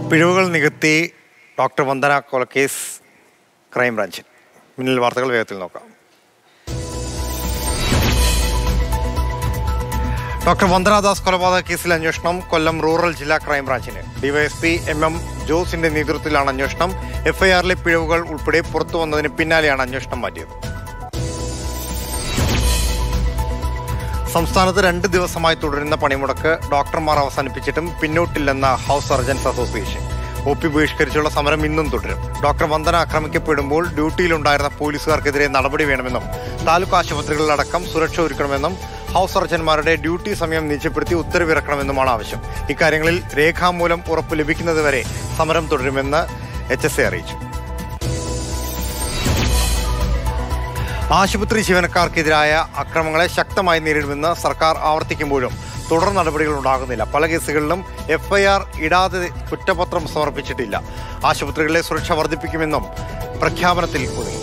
പിഴവുകൾ നികത്തി ഡോക്ടർ വന്ദന കൊലക്കേസ് ക്രൈംബ്രാഞ്ചിൽ മിന്നൽ വാർത്തകൾ വേഗത്തിൽ നോക്കാം ഡോക്ടർ വന്ദനാദാസ് കൊലപാതക കേസിൽ അന്വേഷണം കൊല്ലം റൂറൽ ജില്ലാ ക്രൈംബ്രാഞ്ചിന് ഡിവൈഎസ്പി എം എം ജോസിന്റെ നേതൃത്വത്തിലാണ് അന്വേഷണം എഫ്ഐആറിലെ പിഴവുകൾ ഉൾപ്പെടെ പുറത്തു വന്നതിന് പിന്നാലെയാണ് അന്വേഷണം മാറ്റിയത് സംസ്ഥാനത്ത് രണ്ട് ദിവസമായി തുടരുന്ന പണിമുടക്ക് ഡോക്ടർമാർ അവസാനിപ്പിച്ചിട്ടും പിന്നോട്ടില്ലെന്ന house surgeons association O P ബഹിഷ്കരിച്ചുള്ള സമരം ഇന്നും തുടരും ഡോക്ടർ വന്ദന ആക്രമിക്കപ്പെടുമ്പോൾ ഡ്യൂട്ടിയിലുണ്ടായിരുന്ന പോലീസുകാർക്കെതിരെ നടപടി വേണമെന്നും താലൂക്ക് ആശുപത്രികളിലടക്കം സുരക്ഷ ഒരുക്കണമെന്നും ഹൗസ് സർജൻമാരുടെ ഡ്യൂട്ടി സമയം നിശ്ചയപ്പെടുത്തി ഉത്തരവിറക്കണമെന്നുമാണ് ആവശ്യം ഇക്കാര്യങ്ങളിൽ രേഖാമൂലം ഉറപ്പ് ലഭിക്കുന്നതുവരെ സമരം തുടരുമെന്ന് എച്ച് എസ് എ അറിയിച്ചു ആശുപത്രി ജീവനക്കാർക്കെതിരായ അക്രമങ്ങളെ ശക്തമായി നേരിടുമെന്ന് സർക്കാർ ആവർത്തിക്കുമ്പോഴും തുടർ നടപടികൾ ഉണ്ടാകുന്നില്ല പല കേസുകളിലും എഫ്ഐആർ ഇടാതെ കുറ്റപത്രം സമർപ്പിച്ചിട്ടില്ല ആശുപത്രികളിലെ സുരക്ഷ വർദ്ധിപ്പിക്കുമെന്നും പ്രഖ്യാപനത്തിൽ ഒതുങ്ങി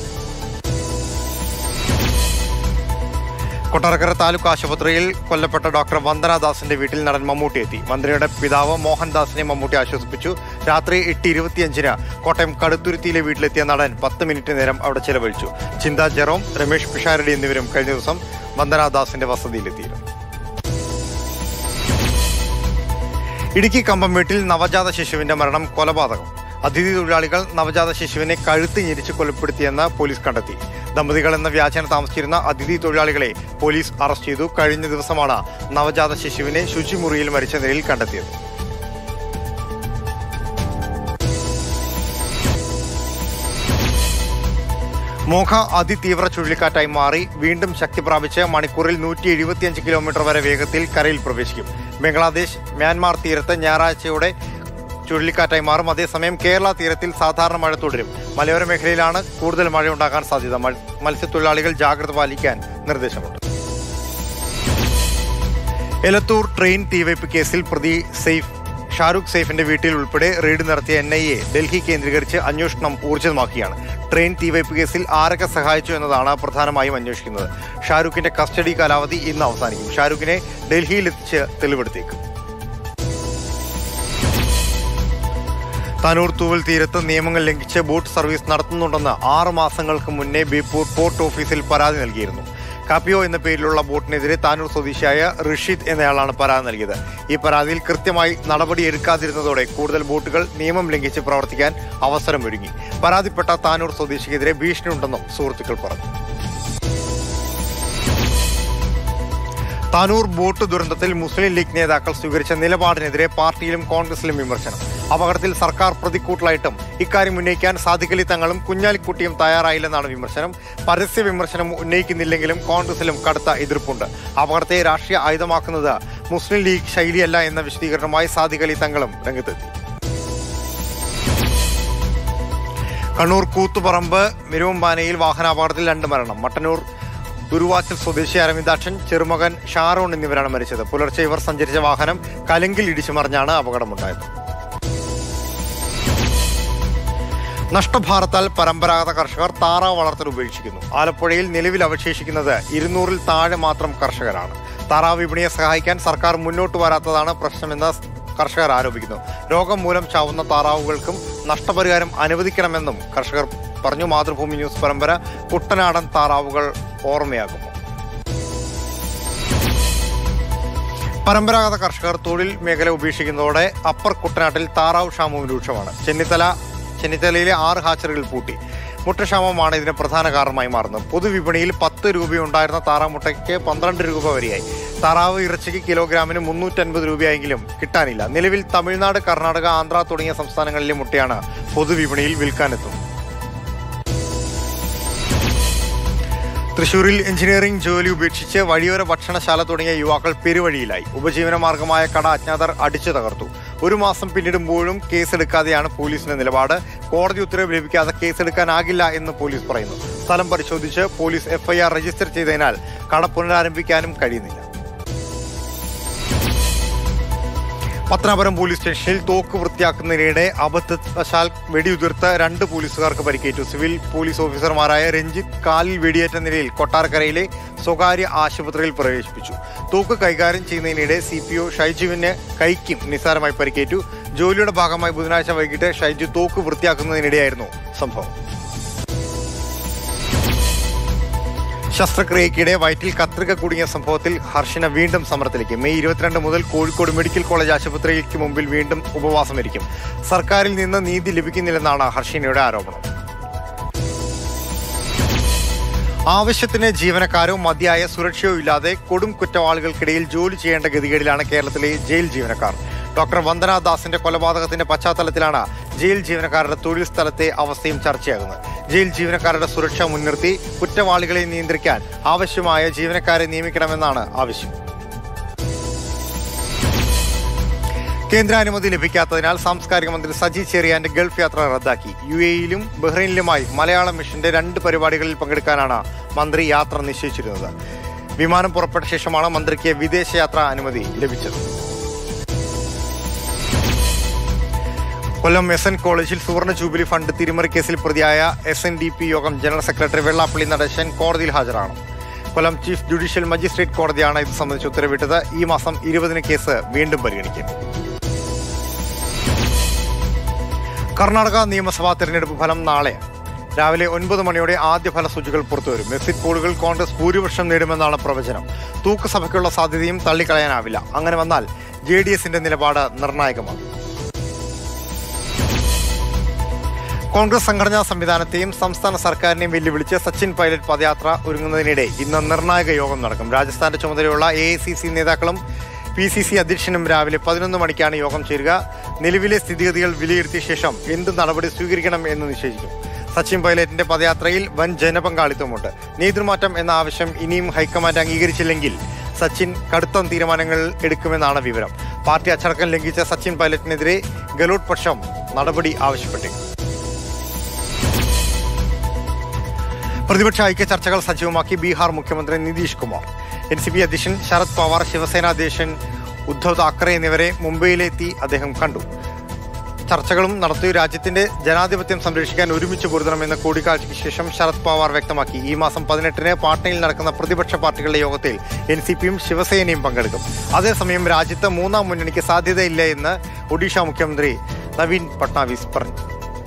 കൊട്ടാരക്കര താലൂക്ക് ആശുപത്രിയിൽ കൊല്ലപ്പെട്ട ഡോക്ടർ വന്ദനാദാസിന്റെ വീട്ടിൽ നടൻ മമ്മൂട്ടി എത്തി മന്ത്രിയുടെ പിതാവ് മോഹൻദാസിനെ മമ്മൂട്ടി ആശ്വസിപ്പിച്ചു രാത്രി എട്ട് ഇരുപത്തിയഞ്ചിന് കോട്ടയം കടുത്തുരുത്തിയിലെ വീട്ടിലെത്തിയ നടൻ പത്ത് മിനിറ്റ് നേരം അവിടെ ചെലവഴിച്ചു ചിന്ത ജെറോം രമേഷ് പിഷാരടി എന്നിവരും കഴിഞ്ഞ ദിവസം വന്ദനാദാസിന്റെ വസതിയിലെത്തിയിരുന്നു ഇടുക്കി കമ്പംമേട്ടിൽ നവജാത ശിശുവിന്റെ മരണം കൊലപാതകം അതിഥി തൊഴിലാളികൾ നവജാത ശിശുവിനെ കഴുത്ത് ഞെരിച്ച് കൊലപ്പെടുത്തിയെന്ന് പോലീസ് കണ്ടെത്തി ദമ്പതികൾ എന്ന വ്യാജേന താമസിച്ചിരുന്ന അതിഥി തൊഴിലാളികളെ പോലീസ് അറസ്റ്റ് ചെയ്തു കഴിഞ്ഞ ദിവസമാണ് നവജാത ശിശുവിനെ ശുചിമുറിയിൽ മരിച്ച നിലയിൽ കണ്ടെത്തിയത് മോഖ അതിതീവ്ര ചുഴലിക്കാറ്റായി മാറി വീണ്ടും ശക്തി പ്രാപിച്ച് മണിക്കൂറിൽ നൂറ്റി എഴുപത്തിയഞ്ച് കിലോമീറ്റർ വരെ വേഗത്തിൽ കരയിൽ പ്രവേശിക്കും ബംഗ്ലാദേശ് മ്യാൻമാർ തീരത്ത് ഞായറാഴ്ചയോടെ ചുഴലിക്കാറ്റായി മാറും അതേസമയം കേരള തീരത്തിൽ സാധാരണ മഴ തുടരും മലയോര മേഖലയിലാണ് കൂടുതൽ മഴ ഉണ്ടാകാൻ സാധ്യത മൽ- മത്സ്യത്തൊഴിലാളികൾ ജാഗ്രത പാലിക്കാൻ നിർദ്ദേശമുണ്ട് എലത്തൂർ ട്രെയിൻ തീവയ്പ് കേസിൽ പ്രതി സെയ്ഫ് ഷാരൂഖ് സെയ്ഫിന്റെ വീട്ടിൽ ഉൾപ്പെടെ റെയ്ഡ് നടത്തിയ എൻ ഐ എ ഡൽഹി കേന്ദ്രീകരിച്ച് അന്വേഷണം ഊർജിതമാക്കിയാണ് ട്രെയിൻ തീവയ്പ് കേസിൽ ആരൊക്കെ സഹായിച്ചു എന്നതാണ് പ്രധാനമായും അന്വേഷിക്കുന്നത് ഷാരൂഖിന്റെ കസ്റ്റഡി കാലാവധി ഇന്ന് അവസാനിക്കും ഷാരൂഖിനെ ഡൽഹിയിലെത്തിച്ച് തെളിവെടുത്തേക്കും താനൂർ തൂവൽ തീരത്ത് നിയമങ്ങൾ ലംഘിച്ച് ബോട്ട് സർവീസ് നടത്തുന്നുണ്ടെന്ന് ആറ് മാസങ്ങൾക്ക് മുന്നേ ബേപ്പൂർ പോർട്ട് ഓഫീസിൽ പരാതി നൽകിയിരുന്നു കാപ്പിയോ എന്ന പേരിലുള്ള ബോട്ടിനെതിരെ താനൂർ സ്വദേശിയായ ഋഷിദ് എന്നയാളാണ് പരാതി നൽകിയത് ഈ പരാതിയിൽ കൃത്യമായി നടപടിയെടുക്കാതിരുന്നതോടെ കൂടുതൽ ബോട്ടുകൾ നിയമം ലംഘിച്ച് പ്രവർത്തിക്കാൻ അവസരമൊരുങ്ങി പരാതിപ്പെട്ട താനൂർ സ്വദേശിക്കെതിരെ ഭീഷണിയുണ്ടെന്നും സുഹൃത്തുക്കൾ പറഞ്ഞു താനൂർ ബോട്ട് ദുരന്തത്തിൽ മുസ്ലിം ലീഗ് നേതാക്കൾ സ്വീകരിച്ച നിലപാടിനെതിരെ പാർട്ടിയിലും കോൺഗ്രസിലും വിമർശനം അപകടത്തിൽ സർക്കാർ പ്രതിക്കൂട്ടിലായിട്ടും ഇക്കാര്യം ഉന്നയിക്കാൻ സാധിക്കലി തങ്ങളും കുഞ്ഞാലിക്കുട്ടിയും തയ്യാറായില്ലെന്നാണ് വിമർശനം പരസ്യ വിമർശനം ഉന്നയിക്കുന്നില്ലെങ്കിലും കോൺഗ്രസിലും കടുത്ത എതിർപ്പുണ്ട് അപകടത്തെ രാഷ്ട്രീയ ആയുധമാക്കുന്നത് മുസ്ലിം ലീഗ് ശൈലിയല്ല എന്ന വിശദീകരണവുമായി സാദിഖലി തങ്ങളും രംഗത്തെത്തി കണ്ണൂർ കൂത്തുപറമ്പ് മിരുവമ്പാനയിൽ വാഹനാപകടത്തിൽ രണ്ട് മരണം മട്ടന്നൂർ ഗുരുവാച്ചൽ സ്വദേശി അരവിന്ദാക്ഷൻ ചെറുമകൻ ഷാറോൺ എന്നിവരാണ് മരിച്ചത് പുലർച്ചെ ഇവർ സഞ്ചരിച്ച വാഹനം കലങ്കിൽ ഇടിച്ചു മറിഞ്ഞാണ് അപകടമുണ്ടായത് നഷ്ടഭാരത്താൽ പരമ്പരാഗത കർഷകർ താറാവ് വളർത്തൽ ഉപേക്ഷിക്കുന്നു ആലപ്പുഴയിൽ നിലവിൽ അവശേഷിക്കുന്നത് ഇരുന്നൂറിൽ താഴെ മാത്രം കർഷകരാണ് താറാവ് വിപണിയെ സഹായിക്കാൻ സർക്കാർ മുന്നോട്ട് വരാത്തതാണ് പ്രശ്നമെന്ന് കർഷകർ ആരോപിക്കുന്നു രോഗം മൂലം ചാവുന്ന താറാവുകൾക്കും നഷ്ടപരിഹാരം അനുവദിക്കണമെന്നും കർഷകർ പറഞ്ഞു മാതൃഭൂമി ന്യൂസ് പരമ്പര കുട്ടനാടൻ താറാവുകൾ ഓർമ്മയാകുന്നു പരമ്പരാഗത കർഷകർ തൊഴിൽ മേഖല ഉപേക്ഷിക്കുന്നതോടെ അപ്പർ കുട്ടനാട്ടിൽ താറാവ് ക്ഷാമവും രൂക്ഷമാണ് ചെന്നിത്തല ചെന്നിത്തലയിലെ ആറ് ഹാച്ചറികൾ പൂട്ടി മുട്ടക്ഷാമമാണ് ഇതിന് പ്രധാന കാരണമായി മാറുന്നത് പൊതുവിപണിയിൽ പത്ത് രൂപയുണ്ടായിരുന്ന താറാവ് മുട്ടയ്ക്ക് പന്ത്രണ്ട് രൂപ വരെയായി താറാവ് ഇറച്ചിക്ക് കിലോഗ്രാമിന് മുന്നൂറ്റൻപത് രൂപയെങ്കിലും കിട്ടാനില്ല നിലവിൽ തമിഴ്നാട് കർണാടക ആന്ധ്ര തുടങ്ങിയ സംസ്ഥാനങ്ങളിലെ മുട്ടയാണ് പൊതുവിപണിയിൽ വിൽക്കാനെത്തുന്നത് തൃശൂരിൽ എഞ്ചിനീയറിംഗ് ജോലി ഉപേക്ഷിച്ച് വഴിയോര ഭക്ഷണശാല തുടങ്ങിയ യുവാക്കൾ പെരുവഴിയിലായി ഉപജീവന മാർഗമായ കട അജ്ഞാതർ അടിച്ചു തകർത്തു ഒരു മാസം പിന്നിടുമ്പോഴും കേസെടുക്കാതെയാണ് പോലീസിന്റെ നിലപാട് കോടതി ഉത്തരവ് ലഭിക്കാതെ കേസെടുക്കാനാകില്ല എന്ന് പോലീസ് പറയുന്നു സ്ഥലം പരിശോധിച്ച് പോലീസ് എഫ്ഐആർ രജിസ്റ്റർ ചെയ്തതിനാൽ കട പുനരാരംഭിക്കാനും കഴിയുന്നില്ല പത്തനാപുരം പോലീസ് സ്റ്റേഷനിൽ തോക്ക് വൃത്തിയാക്കുന്നതിനിടെ അബദ്ധവശാൽ വെടിയുതിർത്ത് രണ്ട് പോലീസുകാർക്ക് പരിക്കേറ്റു സിവിൽ പോലീസ് ഓഫീസർമാരായ രഞ്ജിത്ത് കാലിൽ വെടിയേറ്റ നിലയിൽ കൊട്ടാരക്കരയിലെ സ്വകാര്യ ആശുപത്രിയിൽ പ്രവേശിപ്പിച്ചു തൂക്ക് കൈകാര്യം ചെയ്യുന്നതിനിടെ സി പി ഒ ഷൈജുവിന് കൈക്കും നിസ്സാരമായി പരിക്കേറ്റു ജോലിയുടെ ഭാഗമായി ബുധനാഴ്ച വൈകിട്ട് ഷൈജു തോക്ക് വൃത്തിയാക്കുന്നതിനിടെയായിരുന്നു സംഭവം ശസ്ത്രക്രിയയ്ക്കിടെ വയറ്റിൽ കത്രിക കുടുങ്ങിയ സംഭവത്തിൽ ഹർഷിന വീണ്ടും സമരത്തിലേക്ക് മെയ് ഇരുപത്തിരണ്ട് മുതൽ കോഴിക്കോട് മെഡിക്കൽ കോളേജ് ആശുപത്രിക്ക് മുമ്പിൽ വീണ്ടും ഉപവാസമിരിക്കും സർക്കാരിൽ നിന്ന് നീതി ലഭിക്കുന്നില്ലെന്നാണ് ഹർഷിനയുടെ ആരോപണം ആവശ്യത്തിന് ജീവനക്കാരോ മതിയായ സുരക്ഷയോ ഇല്ലാതെ കൊടും കുറ്റവാളികൾക്കിടയിൽ ജോലി ചെയ്യേണ്ട ഗതികേടിലാണ് കേരളത്തിലെ ജയിൽ ജീവനക്കാർ ഡോക്ടർ വന്ദന ദാസിന്റെ കൊലപാതകത്തിന്റെ പശ്ചാത്തലത്തിലാണ് ജയിൽ ജീവനക്കാരുടെ തൊഴിൽ സ്ഥലത്തെ അവസ്ഥയും ചർച്ചയാകുന്നത് ജയിൽ ജീവനക്കാരുടെ സുരക്ഷ മുൻനിർത്തി കുറ്റവാളികളെ നിയന്ത്രിക്കാൻ ആവശ്യമായ ജീവനക്കാരെ നിയമിക്കണമെന്നാണ് ആവശ്യം കേന്ദ്രാനുമതി ലഭിക്കാത്തതിനാൽ സാംസ്കാരിക മന്ത്രി സജി ചെറിയാന്റെ ഗൾഫ് യാത്ര റദ്ദാക്കി യു എയിലും ബഹ്റൈനിലുമായി മലയാളം മിഷന്റെ രണ്ട് പരിപാടികളിൽ പങ്കെടുക്കാനാണ് മന്ത്രി യാത്ര നിശ്ചയിച്ചിരുന്നത് വിമാനം പുറപ്പെട്ട ശേഷമാണ് മന്ത്രിക്ക് വിദേശയാത്രാ അനുമതി ലഭിച്ചത് കൊല്ലം എസ് എൻ കോളേജിൽ സുവർണ ജൂബിലി ഫണ്ട് തിരിമറി കേസിൽ പ്രതിയായ എസ് എൻ ഡി പി യോഗം ജനറൽ സെക്രട്ടറി വെള്ളാപ്പള്ളി നടേശൻ കോടതിയിൽ ഹാജരാണ് കൊല്ലം ചീഫ് ജുഡീഷ്യൽ മജിസ്ട്രേറ്റ് കോടതിയാണ് ഇത് സംബന്ധിച്ച് ഉത്തരവിട്ടത് ഈ മാസം ഇരുപതിന് കേസ് വീണ്ടും പരിഗണിക്കും കർണാടക നിയമസഭാ തെരഞ്ഞെടുപ്പ് ഫലം നാളെ രാവിലെ ഒൻപത് മണിയോടെ ആദ്യ ഫലസൂചികൾ പുറത്തുവരും എക്സിറ്റ് പോളുകൾ കോൺഗ്രസ് ഭൂരിപക്ഷം നേടുമെന്നാണ് പ്രവചനം തൂക്കുസഭയ്ക്കുള്ള സാധ്യതയും തള്ളിക്കളയാനാവില്ല അങ്ങനെ വന്നാൽ ജെ ഡി എസിന്റെ നിലപാട് നിർണായകമാണ് കോൺഗ്രസ് സംഘടനാ സംവിധാനത്തെയും സംസ്ഥാന സർക്കാരിനെയും വെല്ലുവിളിച്ച് സച്ചിൻ പൈലറ്റ് പദയാത്ര ഒരുങ്ങുന്നതിനിടെ ഇന്ന് നിർണായക യോഗം നടക്കും രാജസ്ഥാന്റെ ചുമതലയുള്ള എ നേതാക്കളും പി സി സി അധ്യക്ഷനും രാവിലെ പതിനൊന്ന് മണിക്കാണ് യോഗം ചേരുക നിലവിലെ സ്ഥിതിഗതികൾ വിലയിരുത്തിയ ശേഷം എന്ത് നടപടി സ്വീകരിക്കണം എന്ന് നിശ്ചയിക്കും സച്ചിൻ പൈലറ്റിന്റെ പദയാത്രയിൽ വൻ ജനപങ്കാളിത്തമുണ്ട് നേതൃമാറ്റം എന്ന ആവശ്യം ഇനിയും ഹൈക്കമാൻഡ് അംഗീകരിച്ചില്ലെങ്കിൽ സച്ചിൻ കടുത്ത തീരുമാനങ്ങൾ എടുക്കുമെന്നാണ് വിവരം പാർട്ടി അച്ചടക്കം ലംഘിച്ച സച്ചിൻ പൈലറ്റിനെതിരെ ഗലോട്ട് പക്ഷം നടപടി ആവശ്യപ്പെട്ടേക്കും പ്രതിപക്ഷ ഐക്യ ചർച്ചകൾ സജീവമാക്കി ബീഹാർ മുഖ്യമന്ത്രി Nitish Kumar N C P അധ്യക്ഷൻ ശരത് പവാർ ശിവസേന അധ്യക്ഷൻ ഉദ്ധവ് താക്കറെ എന്നിവരെ മുംബൈയിലെത്തി അദ്ദേഹം കണ്ടു ചർച്ചകളും നടത്തി രാജ്യത്തിന്റെ ജനാധിപത്യം സംരക്ഷിക്കാൻ ഒരുമിച്ച് പൊരുതണമെന്ന കൂടിക്കാഴ്ചയ്ക്ക് ശേഷം ശരത് പവാർ വ്യക്തമാക്കി ഈ മാസം പതിനെട്ടിന് പാട്നയിൽ നടക്കുന്ന പ്രതിപക്ഷ പാർട്ടികളുടെ യോഗത്തിൽ എൻ സി പിയും ശിവസേനയും പങ്കെടുക്കും അതേസമയം രാജ്യത്ത് മൂന്നാം മുന്നണിക്ക് സാധ്യതയില്ല എന്ന് ഒഡീഷ മുഖ്യമന്ത്രി നവീൻ പട്നാവിസ് പറഞ്ഞു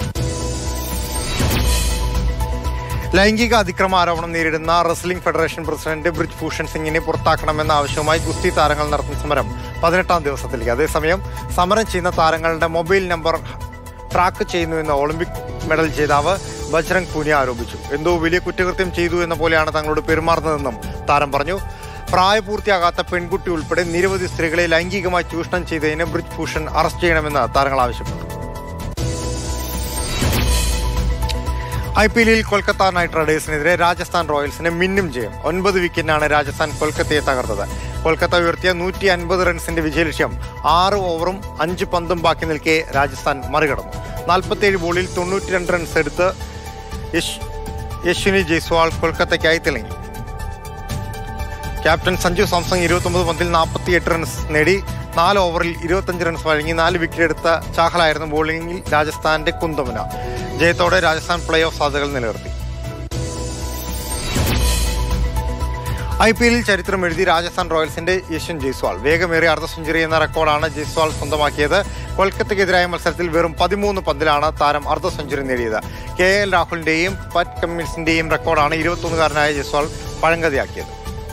ലൈംഗിക അതിക്രമ ആരോപണം നേരിടുന്ന wrestling federation president Brij Bhushan സിംഗിനെ പുറത്താക്കണമെന്ന ആവശ്യവുമായി ഗുസ്തി താരങ്ങൾ നടത്തുന്ന സമരം പതിനെട്ടാം ദിവസത്തിലേക്ക് അതേസമയം സമരം ചെയ്യുന്ന താരങ്ങളുടെ മൊബൈൽ നമ്പർ ട്രാക്ക് ചെയ്യുന്നുവെന്ന് ഒളിമ്പിക് മെഡൽ ജേതാവ് ബജ്രംഗ് പൂനിയ ആരോപിച്ചു എന്തോ വലിയ കുറ്റകൃത്യം ചെയ്തു എന്ന പോലെയാണ് തങ്ങളോട് പെരുമാറുന്നതെന്നും താരം പറഞ്ഞു പ്രായപൂർത്തിയാകാത്ത പെൺകുട്ടി ഉൾപ്പെടെ നിരവധി സ്ത്രീകളെ ലൈംഗികമായി ചൂഷണം ചെയ്തതിന് ബ്രിജ് ഭൂഷൺ അറസ്റ്റ് ചെയ്യണമെന്ന് താരങ്ങൾ ആവശ്യപ്പെട്ടു ഐ പി എല്ലിൽ കൊൽക്കത്ത നൈറ്റ് റൈഡേഴ്സിനെതിരെ രാജസ്ഥാൻ റോയൽസിന് മിന്നും ജയം ഒൻപത് വിക്കറ്റിനാണ് രാജസ്ഥാൻ കൊൽക്കത്തയെ തകർത്തത് കൊൽക്കത്ത ഉയർത്തിയ നൂറ്റി അൻപത് റൺസിന്റെ വിജയലക്ഷ്യം ആറ് ഓവറും അഞ്ച് പന്തും ബാക്കി നിൽക്കെ രാജസ്ഥാൻ മറികടന്നു നാൽപ്പത്തിയേഴ് ബോളിൽ തൊണ്ണൂറ്റി രണ്ട് റൺസ് എടുത്ത് യശ് യശ്വിനി ജയ്സ്വാൾ കൊൽക്കത്തയ്ക്കായി തിളങ്ങി ക്യാപ്റ്റൻ സഞ്ജു സാംസങ് ഇരുപത്തൊമ്പത് പന്തിൽ നാൽപ്പത്തിയെട്ട് റൺസ് നേടി നാല് ഓവറിൽ ഇരുപത്തഞ്ച് റൺസ് വഴങ്ങി നാല് വിക്കറ്റ് എടുത്ത ചാഹലായിരുന്നു ബോളിംഗിൽ രാജസ്ഥാന്റെ കുന്തമുന ജയത്തോടെ രാജസ്ഥാൻ പ്ലേ ഓഫ് സാധ്യതകൾ നിലനിർത്തി ഐ പി എല്ലിൽ ചരിത്രം എഴുതി രാജസ്ഥാൻ റോയൽസിന്റെ യശ്വൻ ജയ്സ്വാൾ വേഗമേറിയ അർദ്ധ സെഞ്ചുറി എന്ന റെക്കോർഡാണ് ജയ്സ്വാൾ സ്വന്തമാക്കിയത് കൊൽക്കത്തയ്ക്കെതിരായ മത്സരത്തിൽ വെറും പതിമൂന്ന് പന്തിലാണ് താരം അർദ്ധ സെഞ്ചുറി നേടിയത് കെ എൽ രാഹുലിന്റെയും പറ്റ് കമ്മിൻസിന്റെയും റെക്കോർഡാണ് ഇരുപത്തൊന്നുകാരനായ ജയ്സ്വാൾ പഴങ്കതയാക്കിയത്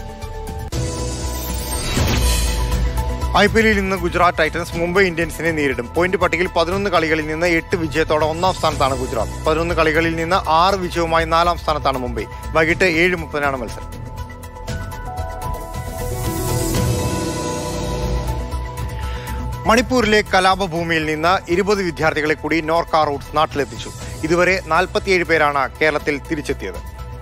ഐ പി എല്ലിൽ ഇന്ന് ഗുജറാത്ത് ടൈറ്റൻസ് മുംബൈ ഇന്ത്യൻസിനെ നേരിടും പോയിന്റ് പട്ടികയിൽ പതിനൊന്ന് കളികളിൽ നിന്ന് എട്ട് വിജയത്തോടെ ഒന്നാം സ്ഥാനത്താണ് ഗുജറാത്ത് പതിനൊന്ന് കളികളിൽ നിന്ന് ആറ് വിജയവുമായി നാലാം സ്ഥാനത്താണ് മുംബൈ വൈകിട്ട് ഏഴ് മുപ്പതിനാണ് മത്സരം മണിപ്പൂരിലെ കലാപഭൂമിയിൽ നിന്ന് ഇരുപത് വിദ്യാർത്ഥികളെ കൂടി നോർക്ക റൂട്ട്സ് നാട്ടിലെത്തിച്ചു ഇതുവരെ നാൽപ്പത്തിയേഴ് പേരാണ് കേരളത്തിൽ തിരിച്ചെത്തിയത്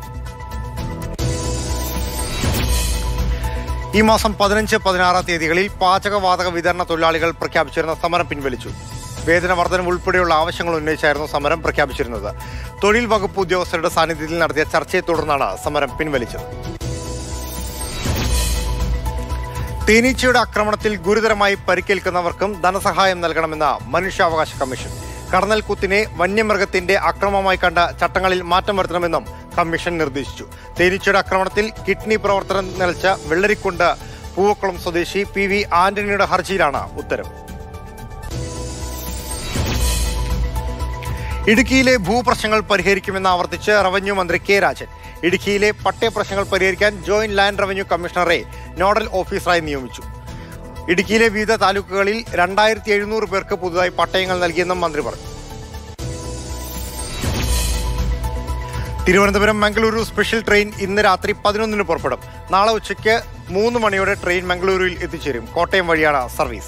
ഈ മാസം പതിനഞ്ച് പതിനാറ് തീയതികളിൽ പാചകവാതക വിതരണ തൊഴിലാളികൾ പ്രഖ്യാപിച്ചിരുന്ന സമരം പിൻവലിച്ചു വേതന വർധനം ഉൾപ്പെടെയുള്ള ആവശ്യങ്ങൾ ഉന്നയിച്ചായിരുന്നു സമരം പ്രഖ്യാപിച്ചിരുന്നത് തൊഴിൽ വകുപ്പ് ഉദ്യോഗസ്ഥരുടെ സാന്നിധ്യത്തിൽ നടത്തിയ ചർച്ചയെ തുടർന്നാണ് സമരം പിൻവലിച്ചത് തേനീച്ചയുടെ ആക്രമണത്തിൽ ഗുരുതരമായി പരിക്കേൽക്കുന്നവർക്കും ധനസഹായം നൽകണമെന്ന മനുഷ്യാവകാശ കമ്മീഷൻ കടന്നൽ കുത്തിനെ വന്യമൃഗത്തിന്റെ അക്രമമായി കണ്ട ചട്ടങ്ങളിൽ മാറ്റം വരുത്തണമെന്നും കമ്മീഷൻ നിർദ്ദേശിച്ചു തേനീച്ചയുടെ ആക്രമണത്തിൽ കിഡ്നി പ്രവർത്തനം നിലച്ച വെള്ളരിക്കുണ്ട് പൂവക്കുളം സ്വദേശി പി വി ആന്റണിയുടെ ഹർജിയിലാണ് ഉത്തരവ് ഇടുക്കിയിലെ ഭൂപ്രശ്നങ്ങൾ പരിഹരിക്കുമെന്ന് ആവർത്തിച്ച് റവന്യൂ മന്ത്രി കെ രാജൻ ഇടുക്കിയിലെ പട്ടയ പ്രശ്നങ്ങൾ പരിഹരിക്കാൻ ജോയിന്റ് ലാൻഡ് റവന്യൂ കമ്മീഷണറെ നോഡൽ ഓഫീസറായി നിയമിച്ചു ഇടുക്കിയിലെ വിവിധ താലൂക്കുകളിൽ രണ്ടായിരത്തി എഴുന്നൂറ് പേർക്ക് പുതുതായി പട്ടയങ്ങൾ നൽകിയെന്നും മന്ത്രി പറഞ്ഞു തിരുവനന്തപുരം മംഗളൂരു സ്പെഷ്യൽ ട്രെയിൻ ഇന്ന് രാത്രി പതിനൊന്നിന് പുറപ്പെടും നാളെ ഉച്ചയ്ക്ക് മൂന്ന് മണിയോടെ ട്രെയിൻ മംഗളൂരുവിൽ എത്തിച്ചേരും കോട്ടയം വഴിയാണ് സർവീസ്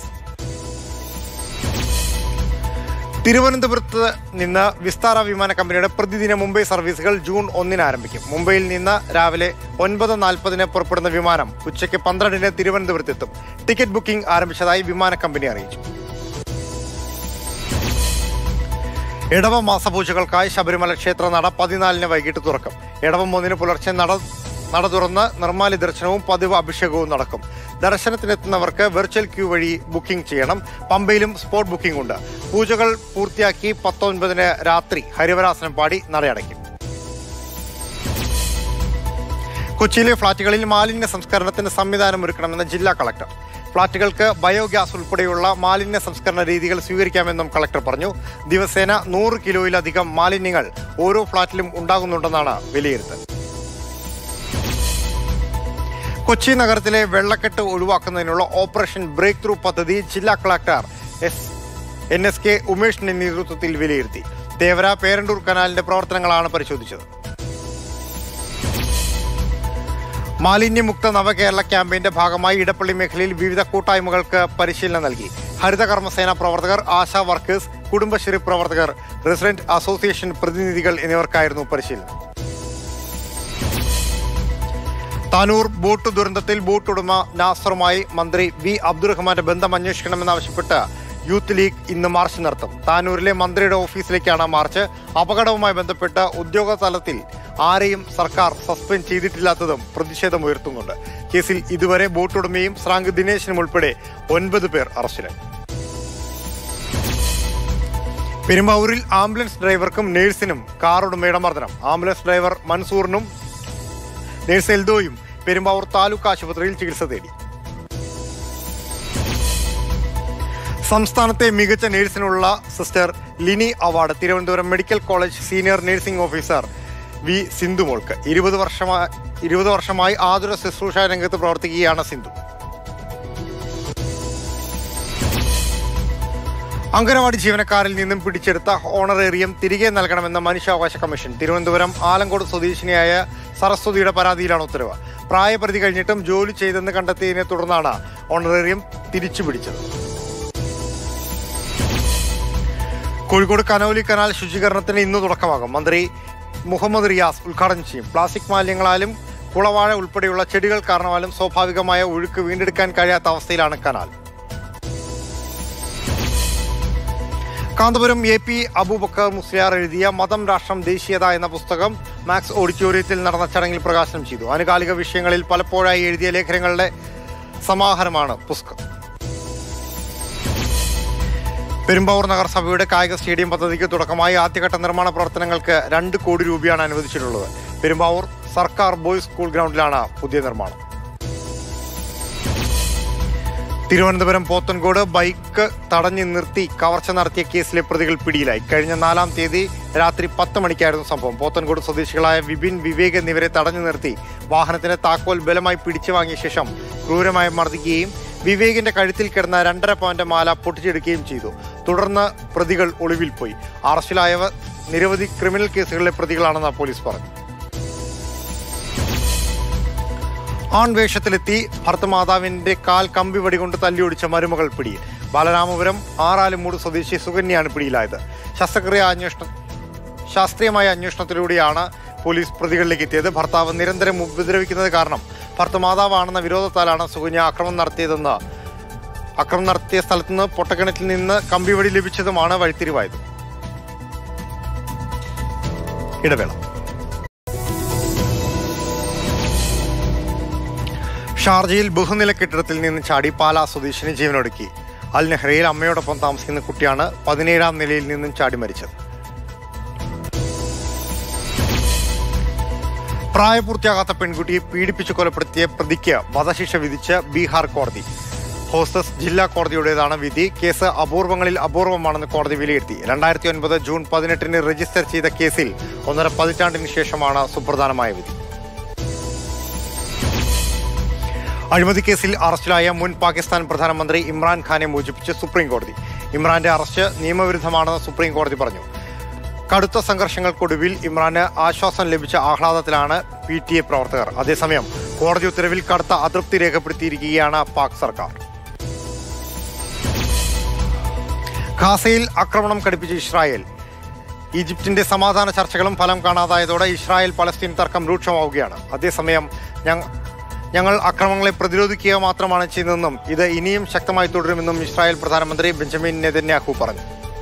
തിരുവനന്തപുരത്ത് നിന്ന് വിസ്താര വിമാന കമ്പനിയുടെ പ്രതിദിന മുംബൈ സർവീസുകൾ ജൂൺ ഒന്നിന് ആരംഭിക്കും മുംബൈയിൽ നിന്ന് രാവിലെ ഒൻപത് നാൽപ്പതിന് പുറപ്പെടുന്ന വിമാനം ഉച്ചയ്ക്ക് പന്ത്രണ്ടിന് തിരുവനന്തപുരത്തെത്തും ടിക്കറ്റ് ബുക്കിംഗ് ആരംഭിച്ചതായി വിമാന കമ്പനി അറിയിച്ചു ഇടവ മാസപൂജകൾക്കായി ശബരിമല ക്ഷേത്ര നട പതിനാലിന് വൈകിട്ട് തുറക്കും ഇടവം ഒന്നിന് പുലർച്ചെ നട നട തുറന്ന് നിർമ്മാല്യ ദർശനവും പതിവ് അഭിഷേകവും നടക്കും ദർശനത്തിനെത്തുന്നവർക്ക് വെർച്വൽ ക്യൂ വഴി ബുക്കിംഗ് ചെയ്യണം പമ്പയിലും സ്പോട്ട് ബുക്കിംഗ് ഉണ്ട് പൂജകൾ പൂർത്തിയാക്കി പത്തൊൻപതിന് രാത്രി ഹരിവരാസനം പാടി നടയടയ്ക്കും കൊച്ചിയിലെ ഫ്ളാറ്റുകളിൽ മാലിന്യ സംസ്കരണത്തിന് സംവിധാനം ഒരുക്കണമെന്ന് ജില്ലാ കളക്ടർ ഫ്ളാറ്റുകൾക്ക് ബയോഗ്യാസ് ഉൾപ്പെടെയുള്ള മാലിന്യ സംസ്കരണ രീതികൾ സ്വീകരിക്കാമെന്നും കളക്ടർ പറഞ്ഞു ദിവസേന നൂറ് കിലോയിലധികം മാലിന്യങ്ങൾ ഓരോ ഫ്ളാറ്റിലും ഉണ്ടാകുന്നുണ്ടെന്നാണ് വിലയിരുത്തൽ കൊച്ചി നഗരത്തിലെ വെള്ളക്കെട്ട് ഒഴിവാക്കുന്നതിനുള്ള ഓപ്പറേഷൻ ബ്രേക്ക് ത്രൂ പദ്ധതി ജില്ലാ collector S N S K ഉമേഷിന്റെ നേതൃത്വത്തിൽ വിലയിരുത്തി തേവര പേരണ്ടൂർ കനാലിന്റെ പ്രവർത്തനങ്ങളാണ് പരിശോധിച്ചത് മാലിന്യമുക്ത നവകേരള ക്യാമ്പയിന്റെ ഭാഗമായി ഇടപ്പള്ളി മേഖലയിൽ വിവിധ കൂട്ടായ്മകൾക്ക് പരിശീലനം നൽകി ഹരിത കർമ്മസേന പ്രവർത്തകർ ആശാ വർക്കേഴ്സ് കുടുംബശ്രീ പ്രവർത്തകർ റെസിഡന്റ് അസോസിയേഷൻ പ്രതിനിധികൾ എന്നിവർക്കായിരുന്നു പരിശീലനം താനൂർ ബോട്ട് ദുരന്തത്തിൽ ബോട്ട് ഉടമ നാസറുമായി മന്ത്രി വി അബ്ദുറഹ്മാന്റെ ബന്ധം അന്വേഷിക്കണമെന്നാവശ്യപ്പെട്ട് യൂത്ത് ലീഗ് ഇന്ന് മാർച്ച് നടത്തും താനൂരിലെ മന്ത്രിയുടെ ഓഫീസിലേക്കാണ് മാർച്ച് അപകടവുമായി ബന്ധപ്പെട്ട് ഉദ്യോഗ തലത്തിൽ ആരെയും സർക്കാർ സസ്പെൻഡ് ചെയ്തിട്ടില്ലാത്തതും പ്രതിഷേധമുയർത്തുന്നുണ്ട് കേസിൽ ഇതുവരെ ബോട്ട് ഉടമയും ശ്രാങ്ക് ദിനേശിനും ഉൾപ്പെടെ ഒൻപത് പേർ അറസ്റ്റിലായി പെരുമ്പാവൂരിൽ ആംബുലൻസ് ഡ്രൈവർക്കും നേഴ്സിനും കാർ ഉടമയുടെ മർദ്ദനം ആംബുലൻസ് ഡ്രൈവർ മൻസൂറിനും നേഴ്സ് എൽദോയും പെരുമ്പാവൂർ താലൂക്ക് ആശുപത്രിയിൽ ചികിത്സ തേടി സംസ്ഥാനത്തെ മികച്ച നേഴ്സിനുള്ള sister Lini award Thiruvananthapuram medical college senior nursing officer V സിന്ധുമോൾക്ക് ഇരുപത് വർഷമായി ഇരുപത് വർഷമായി ആതുര ശുശ്രൂഷ രംഗത്ത് പ്രവർത്തിക്കുകയാണ് സിന്ധു അംഗനവാടി ജീവനക്കാരിൽ നിന്നും പിടിച്ചെടുത്ത ഓണറേറിയം തിരികെ നൽകണമെന്ന മനുഷ്യാവകാശ കമ്മീഷൻ തിരുവനന്തപുരം ആലങ്കോട് സ്വദേശിനിയായ സരസ്വതിയുടെ പരാതിയിലാണ് ഉത്തരവ് പ്രായപരിധി കഴിഞ്ഞിട്ടും ജോലി ചെയ്തെന്ന് കണ്ടെത്തിയതിനെ തുടർന്നാണ് ഓണറേറിയം തിരിച്ചു പിടിച്ചത് കോഴിക്കോട് കനോലി കനാൽ ശുചീകരണത്തിന് ഇന്ന് തുടക്കമാകും മന്ത്രി മുഹമ്മദ് റിയാസ് ഉദ്ഘാടനം ചെയ്യും പ്ലാസ്റ്റിക് മാലിന്യങ്ങളാലും കുളവാഴ ഉൾപ്പെടെയുള്ള ചെടികൾ കാരണമാലും സ്വാഭാവികമായ ഒഴുക്ക് വീണ്ടെടുക്കാൻ കഴിയാത്ത അവസ്ഥയിലാണ് canal Kanthapuram A P Aboobacker Musliyar എഴുതിയ മതം രാഷ്ട്രം ദേശീയത എന്ന പുസ്തകം മാക്സ് ഓഡിറ്റോറിയത്തിൽ നടന്ന ചടങ്ങിൽ പ്രകാശനം ചെയ്തു ആനുകാലിക വിഷയങ്ങളിൽ പലപ്പോഴായി എഴുതിയ ലേഖനങ്ങളുടെ സമാഹാരമാണ് പുസ്തകം പെരുമ്പാവൂർ നഗരസഭയുടെ കായിക സ്റ്റേഡിയം പദ്ധതിക്ക് തുടക്കമായി ആദ്യഘട്ട നിർമ്മാണ പ്രവർത്തനങ്ങൾക്ക് രണ്ട് കോടി രൂപയാണ് അനുവദിച്ചിട്ടുള്ളത് പെരുമ്പാവൂർ സർക്കാർ ബോയ്സ് സ്കൂൾ ഗ്രൗണ്ടിലാണ് പുതിയ നിർമ്മാണം തിരുവനന്തപുരം പോത്തൻകോട് ബൈക്ക് തടഞ്ഞു നിർത്തി കവർച്ച നടത്തിയ കേസിലെ പ്രതികൾ പിടിയിലായി കഴിഞ്ഞ നാലാം തീയതി രാത്രി പത്ത് മണിക്കായിരുന്നു സംഭവം പോത്തൻകോട് സ്വദേശികളായ വിപിൻ വിവേക് എന്നിവരെ തടഞ്ഞു നിർത്തി വാഹനത്തിന്റെ താക്കോൽ ബലമായി പിടിച്ചു വാങ്ങിയ ശേഷം ക്രൂരമായി മർദ്ദിക്കുകയും വിവേകിന്റെ കഴുത്തിൽ കിടന്ന രണ്ടര പവന്റെ മാല പൊട്ടിച്ചെടുക്കുകയും ചെയ്തു തുടർന്ന് പ്രതികൾ ഒളിവിൽ പോയി അറസ്റ്റിലായവർ നിരവധി ക്രിമിനൽ കേസുകളിലെ പ്രതികളാണെന്ന് പോലീസ് പറഞ്ഞു ആൺവേഷത്തിലെത്തി ഭർത്തമാതാവിന്റെ കാൽ കമ്പി വടികൊണ്ട് തല്ലിയൊടിച്ച മരുമകൾ പിടിയിൽ ബാലരാമപുരം ആറാലുമൂട് സ്വദേശി സുകന്യാണ് പിടിയിലായത് ശസ്ത്രക്രിയ അന്വേഷണം ശാസ്ത്രീയമായ അന്വേഷണത്തിലൂടെയാണ് പോലീസ് പ്രതികളിലേക്ക് എത്തിയത് ഭർത്താവ് നിരന്തരം ഉപദ്രവിക്കുന്നത് കാരണം ഭർത്തമാതാവാണെന്ന വിരോധത്താലാണ് സുകന്യ ആക്രമണം നടത്തിയതെന്ന് അക്രമം നടത്തിയ സ്ഥലത്ത് നിന്ന് പൊട്ടക്കിണറ്റിൽ നിന്ന് കമ്പിവടി ലഭിച്ചതുമാണ് വഴിത്തിരിവായത് ഇടവേള ഷാർജയിൽ ബഹുനില കെട്ടിടത്തിൽ നിന്ന് ചാടി പാലാ സ്വദേശിനി ജീവനൊടുക്കി അൽ നെഹ്റയിൽ അമ്മയോടൊപ്പം താമസിക്കുന്ന കുട്ടിയാണ് പതിനേഴാം നിലയിൽ നിന്നും ചാടി മരിച്ചത് പ്രായപൂർത്തിയാകാത്ത പെൺകുട്ടിയെ പീഡിപ്പിച്ച് കൊലപ്പെടുത്തിയ പ്രതിക്ക് വധശിക്ഷ വിധിച്ച് ബീഹാർ കോടതി ഹോസ്റ്റസ് ജില്ലാ കോടതിയുടേതാണ് വിധി കേസ് അപൂർവങ്ങളിൽ അപൂർവമാണെന്ന് കോടതി വിലയിരുത്തി രണ്ടായിരത്തി ഒൻപത് ജൂൺ പതിനെട്ടിന് രജിസ്റ്റർ ചെയ്ത കേസിൽ ഒന്നര പതിറ്റാണ്ടിന് ശേഷമാണ് സുപ്രധാനമായ വിധി അഴിമതി കേസിൽ അറസ്റ്റിലായ മുൻ പാകിസ്ഥാൻ പ്രധാനമന്ത്രി ഇമ്രാൻഖാനെ മോചിപ്പിച്ച് സുപ്രീം കോടതി ഇമ്രാന്റെ അറസ്റ്റ് നിയമവിരുദ്ധമാണെന്ന് സുപ്രീം കോടതി പറഞ്ഞു കടുത്ത സംഘർഷങ്ങൾക്കൊടുവിൽ ഇമ്രാന് ആശ്വാസം ലഭിച്ച ആഹ്ലാദത്തിലാണ് പി ടി എ പ്രവർത്തകർ അതേസമയം കോടതി ഉത്തരവിൽ കടുത്ത അതൃപ്തി രേഖപ്പെടുത്തിയിരിക്കുകയാണ് പാക് സർക്കാർ ഖാസയിൽ ആക്രമണം കടുപ്പിച്ച ഇസ്രായേൽ ഈജിപ്തിന്റെ സമാധാന ചർച്ചകളും ഫലം കാണാതായതോടെ ഇസ്രായേൽ പലസ്തീൻ തർക്കം രൂക്ഷമാവുകയാണ് അതേസമയം ഞങ്ങ- ഞങ്ങൾ അക്രമങ്ങളെ പ്രതിരോധിക്കുക മാത്രമാണ് ചെയ്തതെന്നും ഇത് ഇനിയും ശക്തമായി തുടരുമെന്നും ഇസ്രായേൽ പ്രധാനമന്ത്രി ബെഞ്ചമിൻ നെതന്യാഹു പറഞ്ഞു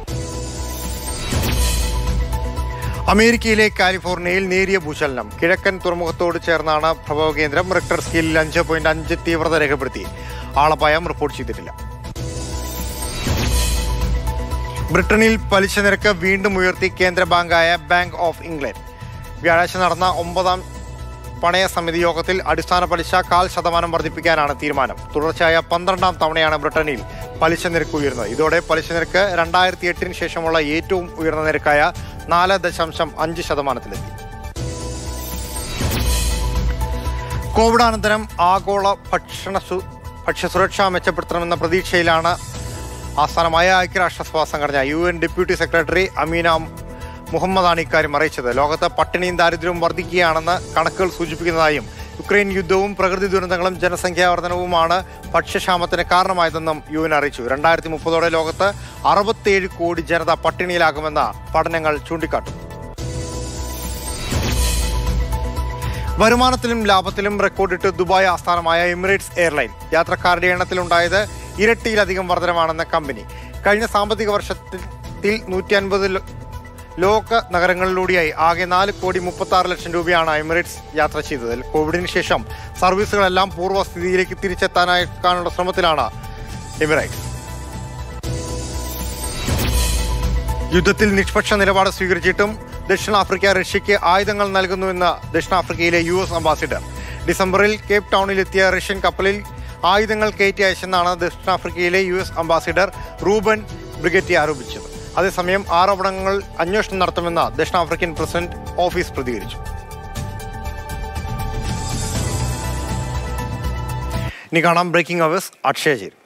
അമേരിക്കയിലെ കാലിഫോർണിയയിൽ നേരിയ ഭൂചലനം കിഴക്കൻ തുറമുഖത്തോട് ചേർന്നാണ് പ്രഭവ കേന്ദ്രം റിക്ടർ സ്കെയിലിൽ അഞ്ച് പോയിന്റ് അഞ്ച് തീവ്രത രേഖപ്പെടുത്തി ആളപായം റിപ്പോർട്ട് ചെയ്തിട്ടില്ല ബ്രിട്ടനിൽ പലിശ നിരക്ക് വീണ്ടും ഉയർത്തി കേന്ദ്ര ബാങ്കായ ബാങ്ക് ഓഫ് ഇംഗ്ലണ്ട് വ്യാഴാഴ്ച നടന്ന ഒമ്പതാം പണയ സമിതി യോഗത്തിൽ അടിസ്ഥാന പലിശ കാൽ ശതമാനം വർദ്ധിപ്പിക്കാനാണ് തീരുമാനം തുടർച്ചയായ പന്ത്രണ്ടാം തവണയാണ് ബ്രിട്ടനിൽ പലിശ നിരക്ക് ഉയർന്നത് ഇതോടെ പലിശ നിരക്ക് രണ്ടായിരത്തി എട്ടിന് ശേഷമുള്ള ഏറ്റവും ഉയർന്ന നിരക്കായ നാല് ദശാംശം അഞ്ച് ശതമാനത്തിലെത്തി കോവിഡാനന്തരം ആഗോള ഭക്ഷണ സു- ഭക്ഷ്യസുരക്ഷ മെച്ചപ്പെടുത്തണമെന്ന പ്രതീക്ഷയിലാണ് ആസ്ഥാനമായ ഐക്യരാഷ്ട്രസഭാ സംഘടന U N deputy secretary Amina മുഹമ്മദാണ് ഇക്കാര്യം അറിയിച്ചത് ലോകത്ത് പട്ടിണിയും ദാരിദ്ര്യവും വർദ്ധിക്കുകയാണെന്ന് കണക്കുകൾ സൂചിപ്പിക്കുന്നതായും യുക്രൈൻ യുദ്ധവും പ്രകൃതി ദുരന്തങ്ങളും ജനസംഖ്യാ വർധനവുമാണ് ഭക്ഷ്യക്ഷാമത്തിന് കാരണമായതെന്നും യു എൻ അറിയിച്ചു രണ്ടായിരത്തി മുപ്പതോടെ ലോകത്ത് അറുപത്തിയേഴ് കോടി ജനത പട്ടിണിയിലാകുമെന്ന പഠനങ്ങൾ ചൂണ്ടിക്കാട്ടും വരുമാനത്തിലും ലാഭത്തിലും റെക്കോർഡിട്ട് ദുബായ് ആസ്ഥാനമായ എമിറേറ്റ്സ് എയർലൈൻ യാത്രക്കാരുടെ എണ്ണത്തിലുണ്ടായത് ഇരട്ടിയിലധികം വർധനമാണെന്ന കമ്പനി കഴിഞ്ഞ സാമ്പത്തിക വർഷത്തിൽ നൂറ്റി അൻപത് ലോക നഗരങ്ങളിലൂടെയായി ആകെ നാല് കോടി മുപ്പത്തി ആറ് ലക്ഷം രൂപയാണ് എമിറേറ്റ്സ് യാത്ര ചെയ്തത് കോവിഡിന് ശേഷം സർവീസുകളെല്ലാം പൂർവ്വസ്ഥിതിയിലേക്ക് തിരിച്ചെത്താനാക്കാനുള്ള ശ്രമത്തിലാണ് എമിറേറ്റ്സ് യുദ്ധത്തിൽ നിഷ്പക്ഷ നിലപാട് സ്വീകരിച്ചിട്ടും ദക്ഷിണാഫ്രിക്ക റഷ്യയ്ക്ക് ആയുധങ്ങൾ നൽകുന്നുവെന്ന് ദക്ഷിണാഫ്രിക്കയിലെ യു എസ് അംബാസിഡർ ഡിസംബറിൽ കേപ്പ് ടൗണിലെത്തിയ റഷ്യൻ കപ്പലിൽ ആയുധങ്ങൾ കയറ്റി അയച്ചെന്നാണ് ദക്ഷിണാഫ്രിക്കയിലെ U S ambassador Reuben Brigety ആരോപിച്ചത് അതേസമയം ആരോപണങ്ങൾ അന്വേഷണം നടത്തുമെന്ന് ദക്ഷിണാഫ്രിക്കൻ പ്രസിഡന്റ് ഓഫീസ് പ്രതികരിച്ചു ഇനി കാണാം ബ്രേക്കിംഗ് അവേഴ്സ് അക്ഷയ ചേരും